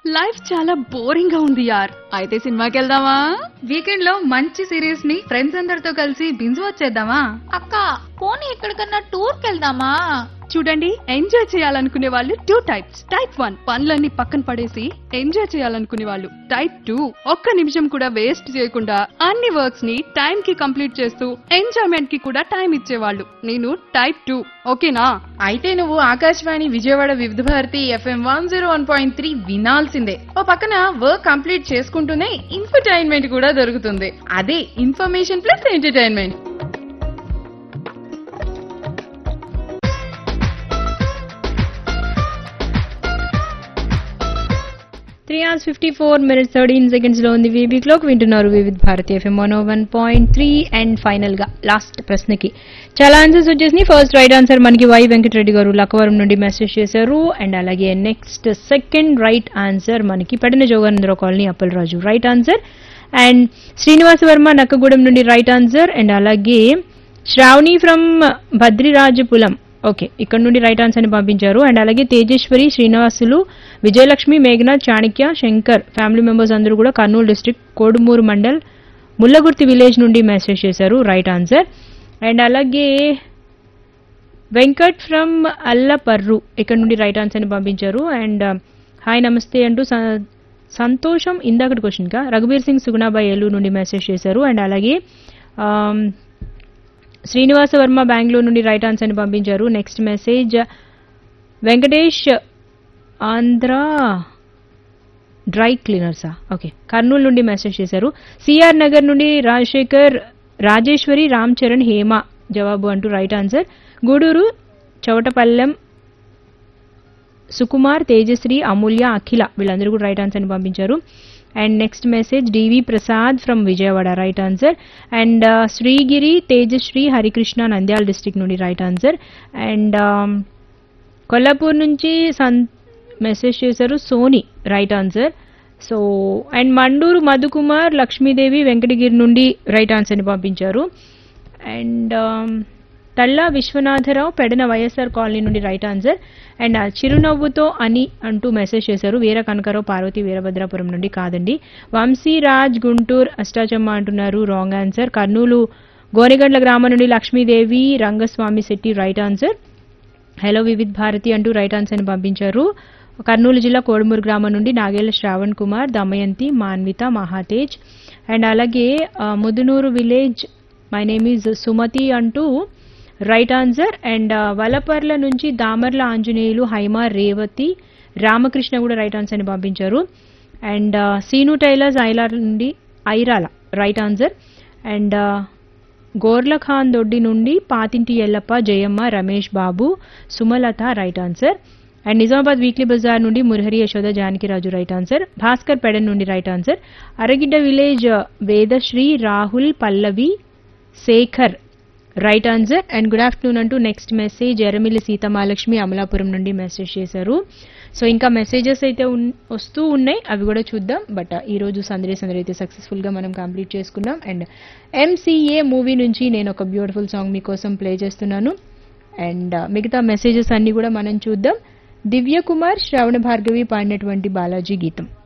life చాలా boring గా ఉంది యార్ అయితే సినిమాకి వెళ్దామా వీకెండ్ లో మంచి సిరీస్ ని ఫ్రెండ్స్ అందరితో కలిసి బింజు వచ్చేద్దామా అక్క పోనీ ఎక్కడికన్నా టూర్ కెళ్దామా చూడండి ఎంజాయ్ చేయాలనుకునే వాళ్ళు టూ టైప్స్ టైప్ వన్ పనులన్నీ పక్కన పడేసి ఎంజాయ్ చేయాలనుకునే వాళ్ళు టైప్ టూ ఒక్క నిమిషం కూడా వేస్ట్ చేయకుండా అన్ని వర్క్స్ ని టైం కి కంప్లీట్ చేస్తూ ఎంజాయ్మెంట్ కి కూడా టైం ఇచ్చేవాళ్ళు నేను టైప్ టూ ఓకేనా అయితే నువ్వు Akashvani Vijayawada Vividh Bharati FM one zero one point three వినాల్సిందే ఓ పక్కన వర్క్ కంప్లీట్ చేసుకుంటూనే ఇన్ఫర్టైన్మెంట్ కూడా దొరుకుతుంది అదే information plus entertainment three hours fifty four minutes thirteen seconds లో ఉంది వీబీ క్లోక్ వింటున్నారు Vividh Bharati FM one one point three and final గా లాస్ట్ ప్రశ్నకి చాలా ఆన్సర్స్ వచ్చేసి ఫస్ట్ రైట్ ఆన్సర్ మనకి వై వెంకటరెడ్డి గారు లక్కవరం నుండి మెసేజ్ చేశారు అండ్ అలాగే నెక్స్ట్ సెకండ్ రైట్ ఆన్సర్ మనకి Pedana Joganandarao colony Appalaraju right answer and Srinivasa Varma Nakkagudem నుండి రైట్ ఆన్సర్ అండ్ అలాగే శ్రావణి ఫ్రమ్ భద్రిరాజపులం ఓకే ఇక్కడ నుండి రైట్ ఆన్సర్ ని పంపించారు అండ్ అలాగే తేజేశ్వరి శ్రీనివాసులు విజయలక్ష్మి మేఘనాథ్ చాణక్య శంకర్ ఫ్యామిలీ మెంబర్స్ అందరూ కూడా కర్నూలు డిస్ట్రిక్ట్ కోడుమూరు మండల్ ముల్లగుర్తి విలేజ్ నుండి మెసేజ్ చేశారు రైట్ ఆన్సర్ అండ్ అలాగే వెంకట్ ఫ్రమ్ అల్లపర్రు ఇక్కడ నుండి రైట్ ఆన్సర్ ని పంపించారు అండ్ హాయ్ నమస్తే అంటూ స- సంతోషం ఇందాకటి క్వశ్చన్ గా రఘుబీర్ సింగ్ సుగుణాబాయ్ ఏలూరు నుండి మెసేజ్ చేశారు అండ్ అలాగే ఆమ్, శ్రీనివాస వర్మ బెంగళూరు నుండి రైట్ ఆన్సర్ ని పంపించారు next message Venkatesh Andhra dry క్లీనర్సా ఓకే కర్నూలు నుండి మెసేజ్ చేశారు సిఆర్ నగర్ నుండి రాజశేఖర్ రాజేశ్వరి రామ్ చరణ్ హేమ జవాబు అంటూ రైట్ ఆన్సర్ గూడూరు చౌటపల్లెం సుకుమార్ తేజశ్రీ అమూల్య అఖిల వీళ్ళందరూ కూడా రైట్ ఆన్సర్ ని పంపించారు and next message D V Prasad from Vijayawada right answer and Srigiri Tejashree Harikrishna Nandyal district నుండి రైట్ ఆన్సర్ అండ్ కొల్లాపూర్ నుంచి సన్ మెసేజ్ చేశారు Soni right answer so and Mandur Madhukumar Lakshmidevi Venkatagiri నుండి రైట్ ఆన్సర్ని పంపించారు అండ్ తల్లా విశ్వనాథరావు పెడన వైఎస్ఆర్ కాలనీ నుండి రైట్ ఆన్సర్ అండ్ ఆ చిరునవ్వుతో అని అంటూ మెసేజ్ చేశారు వీర కనకరావు పార్వతి వీరభద్రాపురం నుండి కాదండి వంశీరాజ్ గుంటూరు అష్టాచమ్మ అంటున్నారు రాంగ్ ఆన్సర్ కర్నూలు గోనెగండ్ల గ్రామం నుండి Lakshmidevi Rangaswamy Shetty right answer hello Vividh Bharati అంటూ రైట్ ఆన్సర్ని పంపించారు కర్నూలు జిల్లా కోడుమూరు గ్రామం నుండి నాగేళ్ల శ్రావణ్ కుమార్ దమయంతి మాన్విత మహాతేజ్ అండ్ అలాగే ఆ, Mudunuru village my name is Sumathi అంటూ రైట్ ఆన్సర్ అండ్ ఆ, వలపర్ల నుంచి దామర్ల ఆంజనేయులు హైమా రేవతి రామకృష్ణ కూడా రైట్ ఆన్సర్ని పంపించారు అండ్ ఆ, సీను టైలర్స్ ఐలార్ నుండి ఐరాల రైట్ ఆన్సర్ అండ్ ఆ, గోర్ల ఖాన్ దొడ్డి నుండి Pathinti Yellappa Jayamma Ramesh Babu Sumalatha right answer and Nizamabad weekly బజార్ నుండి మురహరి యశోద జానకిరాజు రైట్ ఆన్సర్ భాస్కర్ పెడన్ నుండి right answer Aragidda village Vedashree Rahul Pallavi Shekar right answer and good afternoon అంటూ నెక్స్ట్ మెసేజ్ ఎరమిల్లి సీతమాలక్ష్మి అమలాపురం నుండి మెసేజ్ చేశారు సో ఇంకా మెసేజెస్ అయితే ఉన్- వస్తూ ఉన్నాయి అవి కూడా చూద్దాం బట్ ఈ రోజు సందడి సందడి అయితే సక్సెస్ఫుల్ గా మనం కంప్లీట్ చేసుకున్నాం అండ్ ఎంసీఏ మూవీ నుంచి నేను ఒక బ్యూటిఫుల్ సాంగ్ మీకోసం ప్లే చేస్తున్నాను అండ్ మిగతా మెసేజెస్ అన్ని కూడా మనం చూద్దాం దివ్య కుమార్ శ్రవణ భార్గవి పాడినటువంటి బాలాజీ గీతం